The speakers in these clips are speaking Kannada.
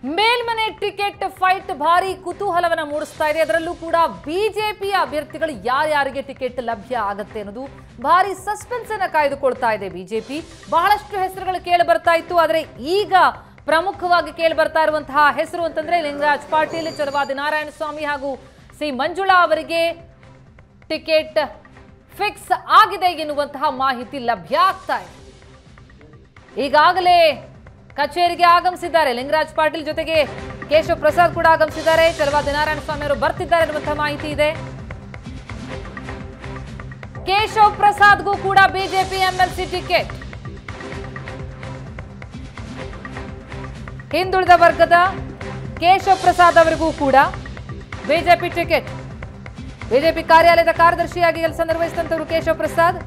ಮೇಲ್ಮನೆ ಟಿಕೆಟ್ ಫೈಟ್ ಭಾರಿ ಕುತೂಹಲವನ್ನ ಮೂಡಿಸ್ತಾ ಇದೆ ಅದರಲ್ಲೂ ಕೂಡ ಬಿಜೆಪಿಯ ಅಭ್ಯರ್ಥಿಗಳು ಯಾರ್ಯಾರಿಗೆ ಟಿಕೆಟ್ ಲಭ್ಯ ಆಗುತ್ತೆ ಅನ್ನೋದು ಭಾರಿ ಸಸ್ಪೆನ್ಸ್ ಅನ್ನ ಕಾಯ್ದುಕೊಳ್ತಾ ಇದೆ ಬಿಜೆಪಿ ಬಹಳಷ್ಟು ಹೆಸರುಗಳು ಕೇಳಿ ಬರ್ತಾ ಇತ್ತು ಆದರೆ ಈಗ ಪ್ರಮುಖವಾಗಿ ಕೇಳಿ ಬರ್ತಾ ಇರುವಂತಹ ಹೆಸರು ಅಂತಂದ್ರೆ ಲಿಂಗರಾಜ್ ಪಾಟೀಲ್ ಚಲವಾದಿ ನಾರಾಯಣ ಸ್ವಾಮಿ ಹಾಗೂ ಸಿ ಮಂಜುಳಾ ಅವರಿಗೆ ಟಿಕೆಟ್ ಫಿಕ್ಸ್ ಆಗಿದೆ ಎನ್ನುವಂತಹ ಮಾಹಿತಿ ಲಭ್ಯ ಆಗ್ತಾ ಇದೆ ಈಗಾಗಲೇ ಕಚೇರಿಗೆ ಆಗಮಿಸಿದ್ದಾರೆ ಲಿಂಗರಾಜ್ ಪಾಟೀಲ್ ಜೊತೆಗೆ ಕೇಶವ್ ಪ್ರಸಾದ್ ಕೂಡ ಆಗಮಿಸಿದ್ದಾರೆ ಚಲವಾದಿ ನಾರಾಯಣ ಸ್ವಾಮಿ ಅವರು ಬರ್ತಿದ್ದಾರೆ ಎನ್ನುವಂತಹ ಮಾಹಿತಿ ಇದೆ ಕೇಶವ್ ಪ್ರಸಾದ್ಗೂ ಕೂಡ ಬಿಜೆಪಿ ಎಂಎಲ್ಸಿ ಟಿಕೆಟ್ ಹಿಂದುಳಿದ ವರ್ಗದ ಕೇಶವ್ ಪ್ರಸಾದ್ ಅವರಿಗೂ ಕೂಡ ಬಿಜೆಪಿ ಟಿಕೆಟ್ ಬಿಜೆಪಿ ಕಾರ್ಯಾಲಯದ ಕಾರ್ಯದರ್ಶಿಯಾಗಿ ಕೆಲಸ ನಿರ್ವಹಿಸಿದಂತವರು ಕೇಶವ್ ಪ್ರಸಾದ್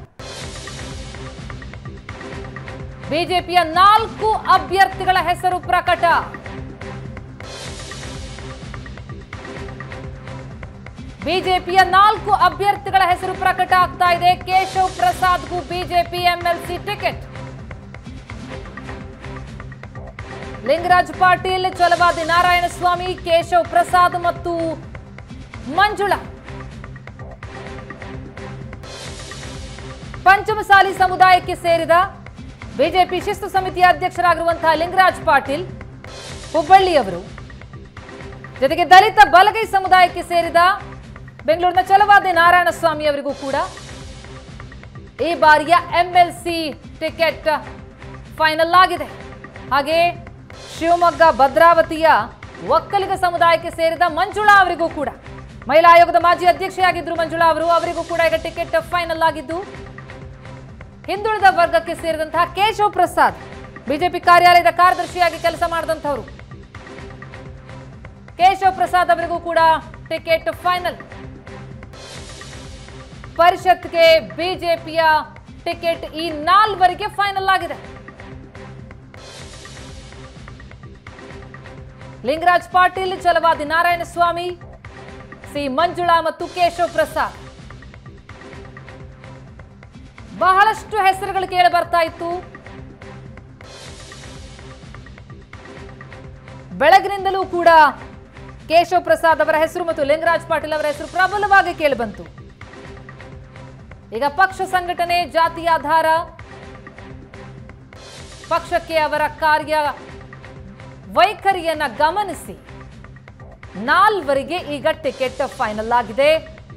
ಬಿಜೆಪಿಯ ನಾಲ್ಕು ಅಭ್ಯರ್ಥಿಗಳ ಹೆಸರು ಪ್ರಕಟ ಬಿಜೆಪಿಯ ನಾಲ್ಕು ಅಭ್ಯರ್ಥಿಗಳ ಹೆಸರು ಪ್ರಕಟ ಆಗ್ತಾ ಇದೆ ಕೇಶವ್ ಪ್ರಸಾದ್ಗೂ BJP MLC ticket Lingaraj Patil Chalavadi Narayana Swamy Keshav Prasad ಮತ್ತು ಮಂಜುಳಾ ಪಂಚಮಸಾಲಿ ಸಮುದಾಯಕ್ಕೆ ಸೇರಿದ ಬಿಜೆಪಿ ಶಿಸ್ತು ಸಮಿತಿಯ ಅಧ್ಯಕ್ಷರಾಗಿರುವಂತಹ ಲಿಂಗರಾಜ್ ಪಾಟೀಲ್ ಹುಬ್ಬಳ್ಳಿಯವರು ಜೊತೆಗೆ ದಲಿತ ಬಲಗೈ ಸಮುದಾಯಕ್ಕೆ ಸೇರಿದ ಬೆಂಗಳೂರಿನ ಚಲವಾದಿ ನಾರಾಯಣ ಸ್ವಾಮಿ ಅವರಿಗೂ ಕೂಡ ಈ ಬಾರಿಯ ಎಂಎಲ್ಸಿ ಟಿಕೆಟ್ ಫೈನಲ್ ಆಗಿದೆ ಹಾಗೆ ಶಿವಮೊಗ್ಗ ಭದ್ರಾವತಿಯ ಒಕ್ಕಲಿಗ ಸಮುದಾಯಕ್ಕೆ ಸೇರಿದ ಮಂಜುಳಾ ಅವರಿಗೂ ಕೂಡ ಮಹಿಳಾ ಆಯೋಗದ ಮಾಜಿ ಅಧ್ಯಕ್ಷೆಯಾಗಿದ್ರು ಮಂಜುಳಾ ಅವರು ಅವರಿಗೂ ಕೂಡ ಈಗ ಟಿಕೆಟ್ ಫೈನಲ್ ಆಗಿದ್ದು ಹಿಂದುಳಿದ ವರ್ಗಕ್ಕೆ ಸೇರಿದಂತಹ ಕೇಶವ್ ಪ್ರಸಾದ್ ಬಿಜೆಪಿ ಕಾರ್ಯಾಲಯದ ಕಾರ್ಯದರ್ಶಿಯಾಗಿ ಕೆಲಸ ಮಾಡಿದಂಥವರು ಕೇಶವ್ ಪ್ರಸಾದ್ ಅವರಿಗೂ ಕೂಡ ಟಿಕೆಟ್ ಫೈನಲ್ ಪರಿಷತ್ಗೆ ಬಿಜೆಪಿಯ ಟಿಕೆಟ್ ಈ ನಾಲ್ವರಿಗೆ ಫೈನಲ್ ಆಗಿದೆ ಲಿಂಗರಾಜ್ ಪಾಟೀಲ್ ಚಲವಾದಿ ನಾರಾಯಣ ಸ್ವಾಮಿ ಸಿ ಮಂಜುಳಾ ಮತ್ತು ಕೇಶವ್ ಪ್ರಸಾದ್ ಬಹಳಷ್ಟು ಹೆಸರುಗಳು ಕೇಳಿ ಬರ್ತಾ ಇತ್ತು ಬೆಳಗಿನಿಂದಲೂ ಕೂಡ ಕೇಶವ್ ಪ್ರಸಾದ್ ಅವರ ಹೆಸರು ಮತ್ತು ಲಿಂಗರಾಜ್ ಪಾಟೀಲ್ ಅವರ ಹೆಸರು ಪ್ರಬಲವಾಗಿ ಕೇಳಿಬಂತು ಈಗ ಪಕ್ಷ ಸಂಘಟನೆ ಜಾತಿ ಆಧಾರ ಪಕ್ಷಕ್ಕೆ ಅವರ ಕಾರ್ಯ ವೈಖರಿಯನ್ನ ಗಮನಿಸಿ ನಾಲ್ವರಿಗೆ ಈಗ ಟಿಕೆಟ್ ಫೈನಲ್ ಆಗಿದೆ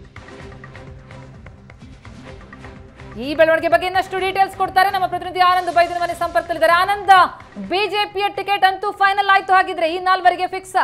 ಈ ಬೆಳವಣಿಗೆ ಬಗ್ಗೆ ಇನ್ನಷ್ಟು ಡೀಟೇಲ್ಸ್ ಕೊಡ್ತಾರೆ ನಮ್ಮ ಪ್ರತಿನಿಧಿ ಆನಂದ್ ಬೈದಿನ ಮನೆ ಸಂಪರ್ಕದಲ್ಲಿದ್ದಾರೆ ಆನಂದ ಬಿಜೆಪಿಯ ಟಿಕೆಟ್ ಅಂತೂ ಫೈನಲ್ ಆಯ್ತು ಹಾಗಿದ್ರೆ ಈ ನಾಲ್ವರಿಗೆ ಫಿಕ್ಸ್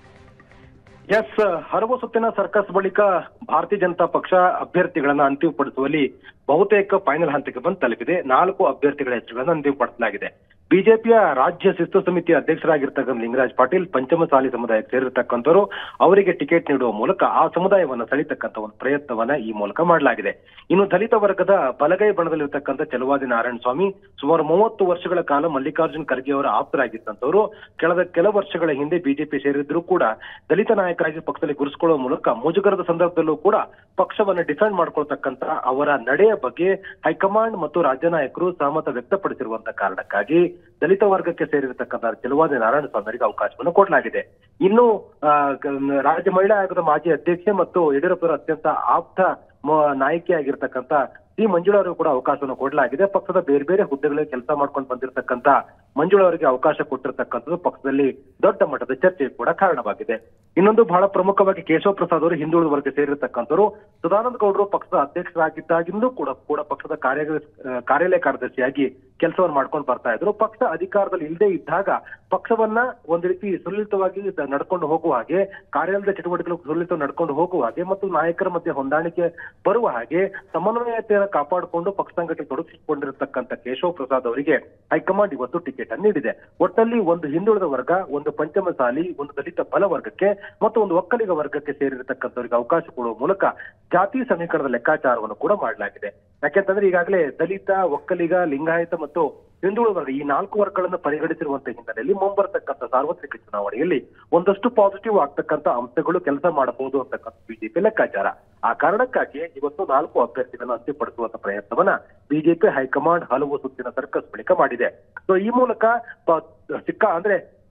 ಎಸ್ ಹಲವು ಸುತ್ತಿನ ಸರ್ಕಸ್ ಬಳಿಕ ಭಾರತೀಯ ಜನತಾ ಪಕ್ಷ ಅಭ್ಯರ್ಥಿಗಳನ್ನ ಅಂತಿಮಪಡಿಸುವಲ್ಲಿ ಬಹುತೇಕ ಫೈನಲ್ ಹಂತಕ್ಕೆ ಬಂದು ತಲುಪಿದೆ ನಾಲ್ಕು ಅಭ್ಯರ್ಥಿಗಳ ಹೆಸರುಗಳನ್ನು ಅಂತಿಮಪಡಿಸಲಾಗಿದೆ ಬಿಜೆಪಿಯ ರಾಜ್ಯ ಶಿಸ್ತು ಸಮಿತಿಯ ಅಧ್ಯಕ್ಷರಾಗಿರ್ತಕ್ಕಂಥ ಲಿಂಗರಾಜ್ ಪಾಟೀಲ್ ಪಂಚಮಸಾಲಿ ಸಮುದಾಯಕ್ಕೆ ಸೇರಿರ್ತಕ್ಕಂಥವರು ಅವರಿಗೆ ಟಿಕೆಟ್ ನೀಡುವ ಮೂಲಕ ಆ ಸಮುದಾಯವನ್ನ ಸೆಳಿತಕ್ಕಂಥ ಒಂದು ಪ್ರಯತ್ನವನ್ನ ಈ ಮೂಲಕ ಮಾಡಲಾಗಿದೆ ಇನ್ನು ದಲಿತ ವರ್ಗದ ಬಲಗೈ ಬಣದಲ್ಲಿರ್ತಕ್ಕಂಥ ಚಲವಾದಿ ನಾರಾಯಣ ಸ್ವಾಮಿ ಸುಮಾರು ಮೂವತ್ತು ವರ್ಷಗಳ ಕಾಲ ಮಲ್ಲಿಕಾರ್ಜುನ್ ಖರ್ಗೆ ಅವರ ಆಪ್ತರಾಗಿದ್ದಂಥವರು ಕಳೆದ ಕೆಲ ವರ್ಷಗಳ ಹಿಂದೆ ಬಿಜೆಪಿ ಸೇರಿದ್ರು ಕೂಡ ದಲಿತ ನಾಯಕರಾಗಿ ಪಕ್ಷದಲ್ಲಿ ಗುರುಸ್ಕೊಳ್ಳುವ ಮೂಲಕ ಮುಜುಗರದ ಸಂದರ್ಭದಲ್ಲೂ ಕೂಡ ಪಕ್ಷವನ್ನ ಡಿಫೆಂಡ್ ಮಾಡ್ಕೊಳ್ತಕ್ಕಂತ ಅವರ ನಡೆಯ ಬಗ್ಗೆ ಹೈಕಮಾಂಡ್ ಮತ್ತು ರಾಜ್ಯ ನಾಯಕರು ಸಹಮತ ವ್ಯಕ್ತಪಡಿಸಿರುವಂತ ಕಾರಣಕ್ಕಾಗಿ ದಲಿತ ವರ್ಗಕ್ಕೆ ಸೇರಿರತಕ್ಕಂಥ ಚಲವಾದಿ ನಾರಾಯಣ ಸ್ವಾಮಿಯವರಿಗೆ ಅವಕಾಶವನ್ನು ಕೊಡಲಾಗಿದೆ ಇನ್ನು ಆ, ಗ- ರಾಜ್ಯ ಮಹಿಳಾ ಆಯೋಗದ ಮಾಜಿ ಅಧ್ಯಕ್ಷೆ ಮತ್ತು ಯಡಿಯೂರಪ್ಪರ ಅತ್ಯಂತ ಆಪ್ತ ಮ- ನಾಯಕಿಯಾಗಿರ್ತಕ್ಕಂಥ ಸಿ ಮಂಜುಳಾ ಅವರಿಗೂ ಕೂಡ ಅವಕಾಶವನ್ನು ಕೊಡಲಾಗಿದೆ ಪಕ್ಷದ ಬೇರೆ ಬೇರೆ ಹುದ್ದೆಗಳಲ್ಲಿ ಕೆಲಸ ಮಾಡ್ಕೊಂಡು ಬಂದಿರತಕ್ಕಂತ ಮಂಜುಳಾ ಅವರಿಗೆ ಅವಕಾಶ ಕೊಟ್ಟಿರ್ತಕ್ಕಂಥದ್ದು ಪಕ್ಷದಲ್ಲಿ ದೊಡ್ಡ ಮಟ್ಟದ ಚರ್ಚೆಗೆ ಕೂಡ ಕಾರಣವಾಗಿದೆ ಇನ್ನೊಂದು ಬಹಳ ಪ್ರಮುಖವಾಗಿ ಕೇಶವ ಪ್ರಸಾದ್ ಅವರು ಹಿಂದುಳಿದ ವರ್ಗ ಸೇರಿರ್ತಕ್ಕಂಥವ್ರು ಸದಾನಂದ ಗೌಡರು ಪಕ್ಷದ ಅಧ್ಯಕ್ಷರಾಗಿದ್ದಾಗಿಂದಲೂ ಕೂಡ ಕೂಡ ಪಕ್ಷದ ಕಾರ್ಯ ಆ, ಕಾರ್ಯಾಲಯ ಕಾರ್ಯದರ್ಶಿಯಾಗಿ ಕೆಲಸವನ್ನು ಮಾಡ್ಕೊಂಡು ಬರ್ತಾ ಇದ್ರು ಪಕ್ಷ ಅಧಿಕಾರದಲ್ಲಿ ಇಲ್ಲದೆ ಇದ್ದಾಗ ಪಕ್ಷವನ್ನ ಒಂದು ರೀತಿ ಸುಲಲಿತವಾಗಿ ದ- ನಡ್ಕೊಂಡು ಹೋಗುವ ಹಾಗೆ ಕಾರ್ಯಾಲಯದ ಚಟುವಟಿಕೆಗಳು ಸುಲಲಿತ ನಡ್ಕೊಂಡು ಹೋಗುವ ಹಾಗೆ ಮತ್ತು ನಾಯಕರ ಮಧ್ಯೆ ಹೊಂದಾಣಿಕೆ ಬರುವ ಹಾಗೆ ಸಮನ್ವಯತೆಯನ್ನು ಕಾಪಾಡಿಕೊಂಡು ಪಕ್ಷ ಸಂಘಟನೆ ತೊಡಗಿಸಿಕೊಂಡಿರತಕ್ಕಂಥ ಕೇಶವ ಪ್ರಸಾದ್ ಅವರಿಗೆ ಹೈಕಮಾಂಡ್ ಇವತ್ತು ಟಿಕೆಟ್ ಅನ್ನು ನೀಡಿದೆ ಒಟ್ಟಲ್ಲಿ ಒಂದು ಹಿಂದುಳಿದ ವರ್ಗ ಒಂದು ಪಂಚಮಸಾಲಿ ಒಂದು ದಲಿತ ಬಲ ವರ್ಗಕ್ಕೆ ಮತ್ತು ಒಂದು ಒಕ್ಕಲಿಗ ವರ್ಗಕ್ಕೆ ಸೇರಿರತಕ್ಕಂಥವರಿಗೆ ಅವಕಾಶ ಕೊಡುವ ಮೂಲಕ ಜಾತಿ ಸಮೀಕರಣದ ಲೆಕ್ಕಾಚಾರವನ್ನು ಕೂಡ ಮಾಡಲಾಗಿದೆ ಯಾಕೆಂತಂದ್ರೆ ಈಗಾಗಲೇ ದಲಿತ ಒಕ್ಕಲಿಗ ಲಿಂಗಾಯತ ಮತ್ತು ಹಿಂದುಳಿದ ವರ್ಗ ಈ ನಾಲ್ಕು ವರ್ಗಗಳನ್ನು ಪರಿಗಣಿಸಿರುವಂತ ಹಿನ್ನೆಲೆಯಲ್ಲಿ ಮುಂಬರತಕ್ಕಂಥ ಸಾರ್ವತ್ರಿಕ ಚುನಾವಣೆಯಲ್ಲಿ ಒಂದಷ್ಟು ಪಾಸಿಟಿವ್ ಆಗ್ತಕ್ಕಂಥ ಅಂಶಗಳು ಕೆಲಸ ಮಾಡಬಹುದು ಅಂತಕ್ಕಂಥ ಬಿಜೆಪಿ ಲೆಕ್ಕಾಚಾರ ಆ ಕಾರಣಕ್ಕಾಗಿ ಇವತ್ತು ನಾಲ್ಕು ಅಭ್ಯರ್ಥಿಗಳನ್ನು ಅಂತಿಮಪಡಿಸುವಂತ ಪ್ರಯತ್ನವನ್ನ ಬಿಜೆಪಿ ಹೈಕಮಾಂಡ್ ಹಲವು ಸುತ್ತಿನ ಸರ್ಕಸ್ ಬಳಿಕ ಮಾಡಿದೆ ಸೊ ಈ ಮೂಲಕ ಪ- ಸಿಕ್ಕ ಅಂದ್ರೆ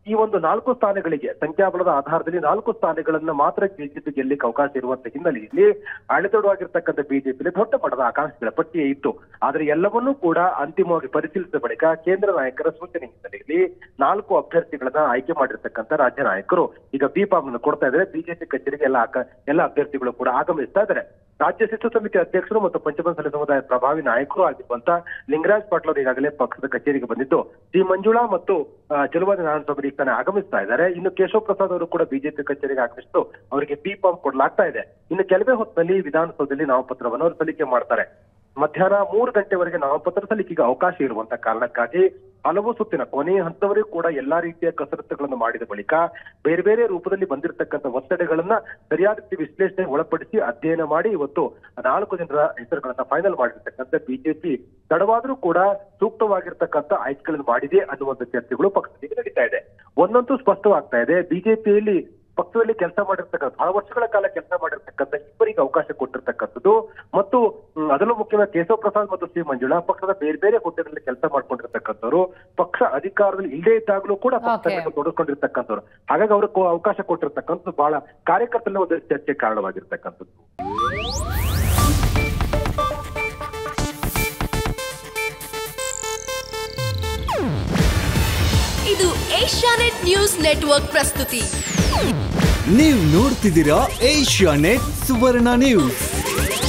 ಈ ಒಂದು ನಾಲ್ಕು ಸ್ಥಾನಗಳಿಗೆ ಸಂಖ್ಯಾಬಲದ ಆಧಾರದಲ್ಲಿ ನಾಲ್ಕು ಸ್ಥಾನಗಳನ್ನ ಮಾತ್ರ ಬಿಜೆಪಿ ಗೆಲ್ಲಿಕ್ಕೆ ಅವಕಾಶ ಇರುವಂತ ಹಿನ್ನೆಲೆಯಲ್ಲಿ ಅಳೆತೊಡವಾಗಿರ್ತಕ್ಕಂಥ ಬಿಜೆಪಿಯಲ್ಲಿ ದೊಡ್ಡ ಮಟ್ಟದ ಆಕಾಂಕ್ಷಿಗಳ ಪಟ್ಟಿಯೇ ಇತ್ತು ಆದ್ರೆ ಎಲ್ಲವನ್ನೂ ಕೂಡ ಅಂತಿಮವಾಗಿ ಪರಿಶೀಲಿಸಿದ ಬಳಿಕ ಕೇಂದ್ರ ನಾಯಕರ ಸೂಚನೆ ಹಿನ್ನೆಲೆಯಲ್ಲಿ ನಾಲ್ಕು ಅಭ್ಯರ್ಥಿಗಳನ್ನ ಆಯ್ಕೆ ಮಾಡಿರ್ತಕ್ಕಂಥ ರಾಜ್ಯ ನಾಯಕರು ಈಗ ಬಿ ಫಾರ್ಮ್ ಅನ್ನು ಕೊಡ್ತಾ ಇದ್ದಾರೆ ಬಿಜೆಪಿ ಕಚೇರಿಗೆ ಎಲ್ಲ ಆಕ- ಎಲ್ಲ ಅಭ್ಯರ್ಥಿಗಳು ಕೂಡ ಆಗಮಿಸ್ತಾ ಇದ್ದಾರೆ ರಾಜ್ಯ ಶಿಶು ಸಮಿತಿ ಅಧ್ಯಕ್ಷರು ಮತ್ತು ಪಂಚಮಸಾಲಿ ಸಮುದಾಯ ಪ್ರಭಾವಿ ನಾಯಕರು ಆಗಿರುವಂತ ಲಿಂಗರಾಜ್ ಪಾಟೀಲ್ ಅವರು ಈಗಾಗಲೇ ಪಕ್ಷದ ಕಚೇರಿಗೆ ಬಂದಿದ್ದು ಸಿ ಮಂಜುಳಾ ಮತ್ತು ಆ, ಜಲವಾದಿ ನಾರಾಯಣಸ್ವಾಮಿ ಈಗ ತಾನೇ ಆಗಮಿಸ್ತಾ ಇದ್ದಾರೆ ಇನ್ನು ಕೇಶವ ಪ್ರಸಾದ್ ಅವರು ಕೂಡ ಬಿಜೆಪಿ ಕಚೇರಿಗೆ ಆಗಮಿಸಿದ್ದು ಅವರಿಗೆ ಬಿ ಫಾರ್ಮ್ ಕೊಡಲಾಗ್ತಾ ಇದೆ ಇನ್ನು ಕೆಲವೇ ಹೊತ್ತಿನಲ್ಲಿ ವಿಧಾನಸೌಧದಲ್ಲಿ ನಾಮಪತ್ರವನ್ನು ಅವರು ಸಲ್ಲಿಕೆ ಮಾಡ್ತಾರೆ ಮಧ್ಯಾಹ್ನ ಮೂರು ಗಂಟೆವರೆಗೆ ನಾಮಪತ್ರ ಸಲ್ಲಿಕೆಗೆ ಅವಕಾಶ ಇರುವಂತ ಕಾರಣಕ್ಕಾಗಿ ಹಲವು ಸುತ್ತಿನ ಕೊನೆಯ ಹಂತವರೆಗೂ ಕೂಡ ಎಲ್ಲಾ ರೀತಿಯ ಕಸರತ್ತುಗಳನ್ನು ಮಾಡಿದ ಬಳಿಕ ಬೇರೆ ಬೇರೆ ರೂಪದಲ್ಲಿ ಬಂದಿರತಕ್ಕಂಥ ಒತ್ತಡಗಳನ್ನ ಸರಿಯಾದ ರೀತಿ ವಿಶ್ಲೇಷಣೆ ಒಳಪಡಿಸಿ ಅಧ್ಯಯನ ಮಾಡಿ ಇವತ್ತು ನಾಲ್ಕು ಜನರ ಹೆಸರುಗಳನ್ನ ಫೈನಲ್ ಮಾಡಿರ್ತಕ್ಕಂಥ ಬಿಜೆಪಿ ತಡವಾದ್ರೂ ಕೂಡ ಸೂಕ್ತವಾಗಿರ್ತಕ್ಕಂಥ ಆಯ್ಕೆಗಳನ್ನು ಮಾಡಿದೆ ಅನ್ನುವಂಥ ಚರ್ಚೆಗಳು ಪಕ್ಷದಲ್ಲಿ ನಡೀತಾ ಇದೆ ಒಂದಂತೂ ಸ್ಪಷ್ಟವಾಗ್ತಾ ಇದೆ ಬಿಜೆಪಿಯಲ್ಲಿ ಪಕ್ಷದಲ್ಲಿ ಕೆಲಸ ಮಾಡಿರ್ತಕ್ಕಂಥ ಬಹಳ ವರ್ಷಗಳ ಕಾಲ ಕೆಲಸ ಮಾಡಿರ್ತಕ್ಕಂಥ ಇಬ್ಬರಿಗೆ ಅವಕಾಶ ಕೊಟ್ಟಿರ್ತಕ್ಕಂಥದ್ದು ಮತ್ತು ಹ್ಮ್, ಅದರಲ್ಲೂ ಮುಖ್ಯವಾಗಿ ಕೇಶವ ಪ್ರಸಾದ್ ಮತ್ತು ಸಿ ಮಂಜುಳಾ ಪಕ್ಷದ ಬೇರೆ ಬೇರೆ ಹುದ್ದೆಗಳಲ್ಲಿ ಕೆಲಸ ಮಾಡ್ಕೊಂಡಿರ್ತಕ್ಕಂಥವ್ರು ಪಕ್ಷ ಅಧಿಕಾರದಲ್ಲಿ ಇಲ್ಲದೇ ಇದ್ದಾಗಲೂ ಕೂಡ ಪಕ್ಷದಲ್ಲಿ ತೊಡಗಿಕೊಂಡಿರ್ತಕ್ಕಂಥವ್ರು ಹಾಗಾಗಿ ಅವ್ರಿಗೆ ಅವಕಾಶ ಕೊಟ್ಟಿರ್ತಕ್ಕಂಥದ್ದು ಬಹಳ ಕಾರ್ಯಕರ್ತರಲ್ಲಿ ಒಂದು ಚರ್ಚೆ ಕಾರಣವಾಗಿರ್ತಕ್ಕಂಥದ್ದು ಇದು ಏಷ್ಯಾನೆಟ್ ನ್ಯೂಸ್ ನೆಟ್ವರ್ಕ್ ಪ್ರಸ್ತುತಿ ನೀವು ನೋಡ್ತಿದ್ದೀರಾ ಏಷ್ಯಾ ನೆಟ್ ಸುವರ್ಣ ನ್ಯೂಸ್